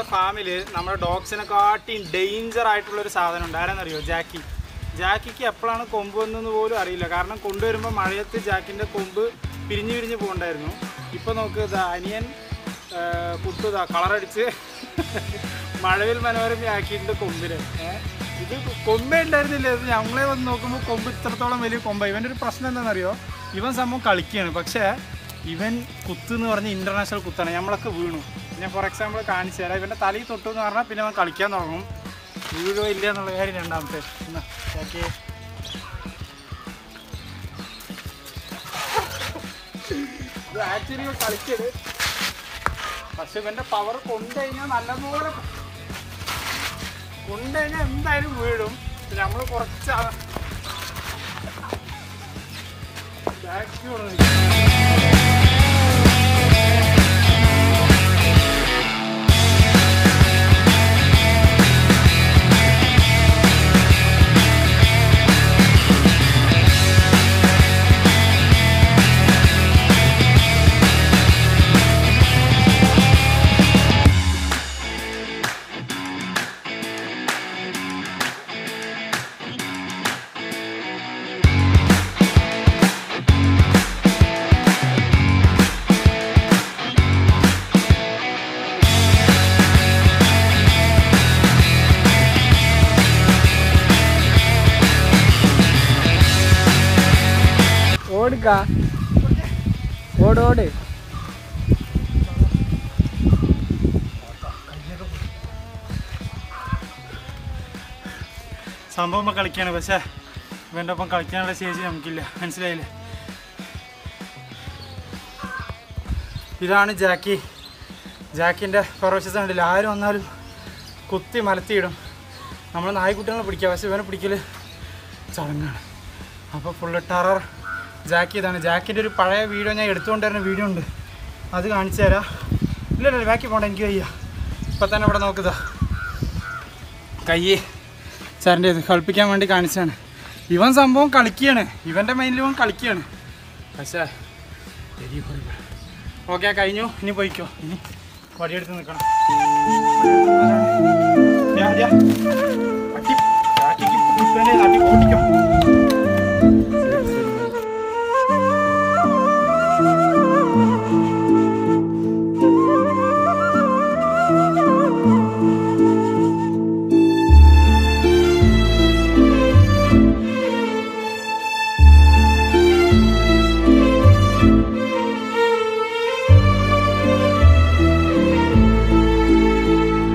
ഫാമിൽ നമ്മുടെ ഡോഗ്സിനെ കാട്ടി ഡേഞ്ചർ ആയിട്ടുള്ള ഒരു സാധനം ഉണ്ട് ആരാന്നറിയോ ജാക്കി ജാക്കിക്ക് എപ്പോഴാണ് കൊമ്പ് വന്നതെന്ന് പോലും അറിയില്ല കാരണം കൊണ്ടുവരുമ്പോൾ മഴയത്ത് ജാക്കിൻ്റെ കൊമ്പ് പിരിഞ്ഞു പിരിഞ്ഞ് പോകണ്ടായിരുന്നു ഇപ്പോൾ നോക്ക് ഇതാ അനിയൻ ആ, കുത്തു ഇതാ കളറടിച്ച് മഴവിൽ മനോരമയാക്കിയിട്ടുണ്ട് കൊമ്പിന് ഏ? ഇത് കൊമ്പേ ഉണ്ടായിരുന്നില്ല ഇത് ഞങ്ങളെ വന്ന് നോക്കുമ്പോൾ കൊമ്പ് ഇത്രത്തോളം വലിയ കൊമ്പ ഇവൻ്റെ ഒരു പ്രശ്നം എന്താണെന്നറിയോ ഇവൻ സംഭവം കളിക്കുകയാണ് പക്ഷേ ഇവൻ കുത്ത് എന്ന് പറഞ്ഞ ഇന്റർനാഷണൽ കുത്താണ് നമ്മളൊക്കെ വീണു ഞാൻ ഫോർ എക്സാമ്പിൾ കാണിച്ചു തരാം ഇവൻ്റെ തലയിൽ തൊട്ടു എന്ന് പറഞ്ഞാൽ പിന്നെ അവൻ കളിക്കാൻ തുടങ്ങും വീഴോ ഇല്ല എന്നുള്ള കാര്യം രണ്ടാമത്തെ എന്നാ ഓക്കെ ഇത് ആക്ച്വലി കളിക്കരുത് പക്ഷെ ഇവൻ്റെ പവർ കൊണ്ടുകഴിഞ്ഞാൽ നല്ലപോലെ കൊണ്ടുകഴിഞ്ഞാൽ എന്തായാലും വീഴും നമ്മൾ കുറച്ച് ആ- back കൊണ്ട് നിൽക്കും. ഓടുക്ക ഓട് ഓട് സംഭവം ഇപ്പം കളിക്കാണ് പക്ഷേ ഇവൻ്റെ ഒപ്പം കളിക്കാനുള്ള ശേഷി നമുക്കില്ല മനസ്സിലായില്ലേ ഇതാണ് ജാക്കി ജാക്കിൻ്റെ ഫെറോഷ്യസ് കണ്ടില്ല ആര് വന്നാലും കുത്തി മലത്തിയിടും നമ്മൾ നായ്ക്കുട്ടികളെ പിടിക്കുക പക്ഷേ ഇവനെ പിടിക്കൽ ചടങ്ങാണ് അപ്പോൾ ഫുള്ള് ടെറർ ജാക്കി ഇതാണ് ജാക്കിൻ്റെ ഒരു പഴയ വീഡിയോ ഞാൻ എടുത്തുകൊണ്ടിരുന്ന വീഡിയോ ഉണ്ട് അത് കാണിച്ചു തരാം ഇല്ല ഇല്ല ബാക്കി പോകണ്ട എനിക്ക് വയ്യ ഇപ്പം തന്നെ ഇവിടെ നോക്കുക കയ്യ് സാറിൻ്റെ ഇത് കളിപ്പിക്കാൻ വേണ്ടി കാണിച്ചാണ് ഇവൻ സംഭവം കളിക്കുകയാണ് ഇവൻ്റെ മൈൻഡിൽ ഇവൻ കളിക്കുകയാണ് പക്ഷേ വെരി ഹോറിബിൾ ഓക്കെ കഴിഞ്ഞു ഇനി പോയിക്കോ ഇനി വടിയെടുത്ത് നിൽക്കണം ദാ, ദാ. അടി, ബാക്കിക്ക് കുത്തുവനെ, അടി ഓടിക്കോ